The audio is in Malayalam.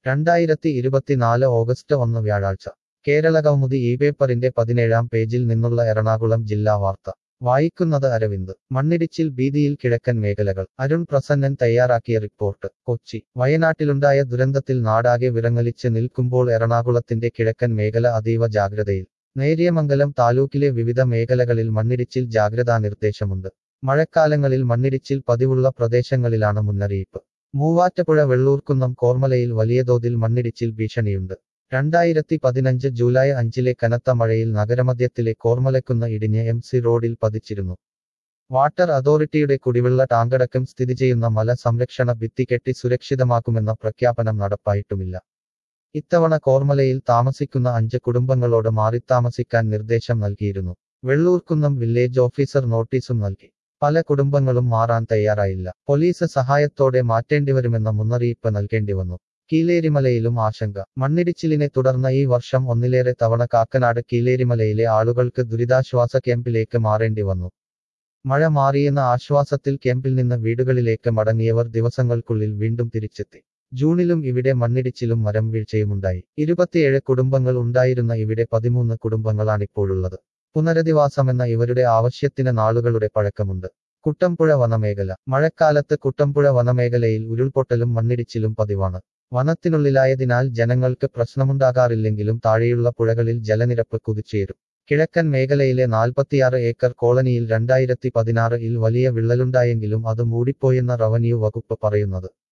രണ്ടായിരത്തി ഇരുപത്തിനാല് ഓഗസ്റ്റ് ഒന്ന് വ്യാഴാഴ്ച കേരള കൗമുദി ഈ പേപ്പറിന്റെ പതിനേഴാം പേജിൽ നിന്നുള്ള എറണാകുളം ജില്ലാ വാർത്ത വായിക്കുന്നത് അരവിന്ദ് മണ്ണിടിച്ചിൽ ഭീതിയിൽ കിഴക്കൻ മേഖലകൾ അരുൺ പ്രസന്നൻ തയ്യാറാക്കിയ റിപ്പോർട്ട് കൊച്ചി വയനാട്ടിലുണ്ടായ ദുരന്തത്തിൽ നാടാകെ വിറങ്ങലിച്ച് നിൽക്കുമ്പോൾ എറണാകുളത്തിന്റെ കിഴക്കൻ മേഖല അതീവ ജാഗ്രതയിൽ നേര്യമംഗലം താലൂക്കിലെ വിവിധ മേഖലകളിൽ മണ്ണിടിച്ചിൽ ജാഗ്രതാ നിർദ്ദേശമുണ്ട് മഴക്കാലങ്ങളിൽ മണ്ണിടിച്ചിൽ പതിവുള്ള പ്രദേശങ്ങളിലാണ് മുന്നറിയിപ്പ് മൂവാറ്റുപുഴ വെള്ളൂർക്കുന്നം കോർമലയിൽ വലിയ തോതിൽ മണ്ണിടിച്ചിൽ ഭീഷണിയുണ്ട് രണ്ടായിരത്തി പതിനഞ്ച് ജൂലൈ അഞ്ചിലെ കനത്ത മഴയിൽ നഗരമധ്യത്തിലെ കോർമലക്കുന്ന ഇടിഞ്ഞ് എം സി റോഡിൽ പതിച്ചിരുന്നു വാട്ടർ അതോറിറ്റിയുടെ കുടിവെള്ള ടാങ്കടക്കം സ്ഥിതി ചെയ്യുന്ന മല സംരക്ഷണ ഭിത്തി കെട്ടി സുരക്ഷിതമാക്കുമെന്ന പ്രഖ്യാപനം നടപ്പായിട്ടുമില്ല ഇത്തവണ കോർമലയിൽ താമസിക്കുന്ന അഞ്ച് കുടുംബങ്ങളോട് മാറിത്താമസിക്കാൻ നിർദ്ദേശം നൽകിയിരുന്നു വെള്ളൂർക്കുന്നം വില്ലേജ് ഓഫീസർ നോട്ടീസും നൽകി പല കുടുംബങ്ങളും മാറാൻ തയ്യാറായില്ല പോലീസ് സഹായത്തോടെ മാറ്റേണ്ടിവരുമെന്ന മുന്നറിയിപ്പ് നൽകേണ്ടി വന്നു കീലേരിമലയിലും ആശങ്ക മണ്ണിടിച്ചിലിനെ തുടർന്ന് ഈ വർഷം ഒന്നിലേറെ തവണ കാക്കനാട് കീലേരിമലയിലെ ആളുകൾക്ക് ദുരിതാശ്വാസ ക്യാമ്പിലേക്ക് മാറേണ്ടി വന്നു മഴ മാറിയെന്ന ആശ്വാസത്തിൽ ക്യാമ്പിൽ നിന്ന് വീടുകളിലേക്ക് മടങ്ങിയവർ ദിവസങ്ങൾക്കുള്ളിൽ വീണ്ടും തിരിച്ചെത്തി ജൂണിലും ഇവിടെ മണ്ണിടിച്ചിലും മരം വീഴ്ചയുമുണ്ടായി ഇരുപത്തിയേഴ് കുടുംബങ്ങൾ ഉണ്ടായിരുന്ന ഇവിടെ പതിമൂന്ന് കുടുംബങ്ങളാണിപ്പോഴുള്ളത് പുനരധിവാസമെന്ന ഇവരുടെ ആവശ്യത്തിന് നാളുകളുടെ പഴക്കമുണ്ട് കുട്ടമ്പുഴ വനമേഖല മഴക്കാലത്ത് കുട്ടമ്പുഴ വനമേഖലയിൽ ഉരുൾപൊട്ടലും മണ്ണിടിച്ചിലും പതിവാണ് വനത്തിനുള്ളിലായതിനാൽ ജനങ്ങൾക്ക് പ്രശ്നമുണ്ടാകാറില്ലെങ്കിലും താഴെയുള്ള പുഴകളിൽ ജലനിരപ്പ് കുതിച്ചുയരും കിഴക്കൻ മേഖലയിലെ നാൽപ്പത്തിയാറ് ഏക്കർ കോളനിയിൽ രണ്ടായിരത്തി പതിനാറിൽ വലിയ വിള്ളലുണ്ടായെങ്കിലും അത് മൂടിപ്പോയെന്ന റവന്യൂ വകുപ്പ് പറയുന്നത്